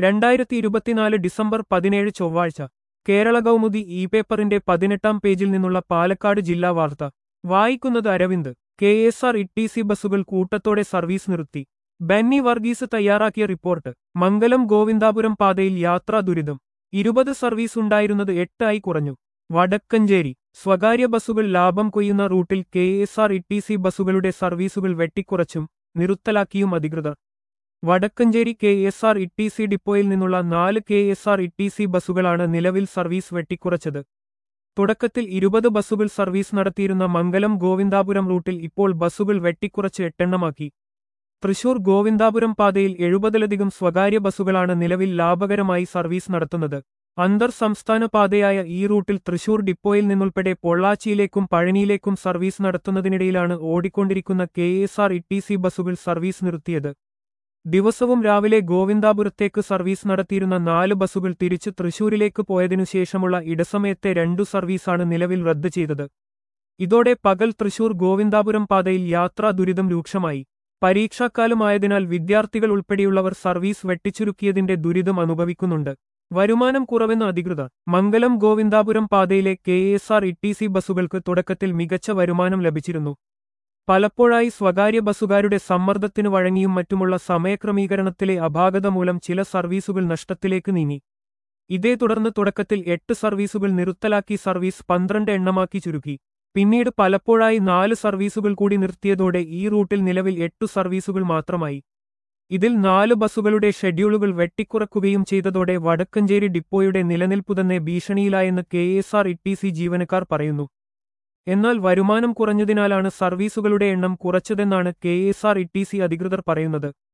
രണ്ടായിരത്തി ഇരുപത്തിനാല് ഡിസംബർ പതിനേഴ് ചൊവ്വാഴ്ച കേരള കൗമുദി ഇ പേപ്പറിന്റെ പതിനെട്ടാം പേജിൽ നിന്നുള്ള പാലക്കാട് ജില്ലാ വാർത്ത വായിക്കുന്നത് Aravind K S R T C ബസ്സുകൾ കൂട്ടത്തോടെ സർവീസ് നിർത്തി ബെന്നി വർഗീസ് തയ്യാറാക്കിയ റിപ്പോർട്ട് മംഗലം ഗോവിന്ദാപുരം പാതയിൽ യാത്രാ ദുരിതം ഇരുപത് സർവീസ് ഉണ്ടായിരുന്നത് എട്ടായി കുറഞ്ഞു വടക്കഞ്ചേരി സ്വകാര്യ ബസ്സുകൾ ലാഭം കൊയ്യുന്ന റൂട്ടിൽ K S R T C ബസ്സുകളുടെ സർവീസുകൾ വെട്ടിക്കുറച്ചും നിറുത്തലാക്കിയും അധികൃതർ Vadakkanchery K S R T C ഡിപ്പോയിൽ നിന്നുള്ള നാല് K S R T C ബസ്സുകളാണ് നിലവിൽ സർവീസ് വെട്ടിക്കുറച്ചത് തുടക്കത്തിൽ ഇരുപത് ബസ്സുകൾ സർവീസ് നടത്തിയിരുന്ന മംഗലം ഗോവിന്ദാപുരം റൂട്ടിൽ ഇപ്പോൾ ബസ്സുകൾ വെട്ടിക്കുറച്ച് എട്ടെണ്ണമാക്കി തൃശൂർ ഗോവിന്ദാപുരം പാതയിൽ എഴുപതിലധികം സ്വകാര്യ ബസ്സുകളാണ് നിലവിൽ ലാഭകരമായി സർവീസ് നടത്തുന്നത് അന്തർ സംസ്ഥാന പാതയായ ഈ റൂട്ടിൽ തൃശൂർ ഡിപ്പോയിൽ നിന്നുൾപ്പെടെ പൊള്ളാച്ചിയിലേക്കും പഴനിയിലേക്കും സർവീസ് നടത്തുന്നതിനിടയിലാണ് ഓടിക്കൊണ്ടിരിക്കുന്ന K S R T C ബസ്സുകൾ സർവീസ് നിർത്തിയത് ദിവസവും രാവിലെ ഗോവിന്ദാപുരത്തേക്ക് സർവീസ് നടത്തിയിരുന്ന നാല് ബസ്സുകൾ തിരിച്ച് തൃശൂരിലേക്ക് പോയതിനു ശേഷമുള്ള ഇടസമയത്തെ രണ്ടു സർവീസാണ് നിലവിൽ റദ്ദ് ചെയ്തത് ഇതോടെ പകൽ തൃശൂർ ഗോവിന്ദാപുരം പാതയിൽ യാത്രാ ദുരിതം രൂക്ഷമായി പരീക്ഷാക്കാലമായതിനാൽ വിദ്യാർത്ഥികൾ ഉൾപ്പെടെയുള്ളവർ സർവീസ് വെട്ടിച്ചുരുക്കിയതിന്റെ ദുരിതം അനുഭവിക്കുന്നുണ്ട് വരുമാനം കുറവെന്ന് അധികൃതർ മംഗലം ഗോവിന്ദാപുരം പാതയിലെ K S R T C ബസ്സുകൾക്ക് തുടക്കത്തിൽ മികച്ച വരുമാനം ലഭിച്ചിരുന്നു പലപ്പോഴായി സ്വകാര്യ ബസ്സുകാരുടെ സമ്മർദ്ദത്തിനു വഴങ്ങിയും മറ്റുമുള്ള സമയക്രമീകരണത്തിലെ അപാകത മൂലം ചില സർവീസുകൾ നഷ്ടത്തിലേക്ക് നീങ്ങി ഇതേ തുടർന്ന് തുടക്കത്തിൽ എട്ട് സർവീസുകൾ നിറുത്തലാക്കി സർവീസ് പന്ത്രണ്ട് എണ്ണമാക്കി ചുരുക്കി പിന്നീട് പലപ്പോഴായി നാല് സർവീസുകൾ കൂടി നിർത്തിയതോടെ ഈ റൂട്ടിൽ നിലവിൽ എട്ടു സർവീസുകൾ മാത്രമായി ഇതിൽ നാല് ബസ്സുകളുടെ ഷെഡ്യൂളുകൾ വെട്ടിക്കുറക്കുകയും ചെയ്തതോടെ വടക്കഞ്ചേരി ഡിപ്പോയുടെ നിലനിൽപ്പുതന്നെ ഭീഷണിയിലായെന്ന് K S R T C ജീവനക്കാർ പറയുന്നു എന്നാൽ വരുമാനം കുറഞ്ഞതിനാലാണ് സർവീസുകളുടെ എണ്ണം കുറച്ചതെന്നാണ് K S R T C അധികൃതർ പറയുന്നത്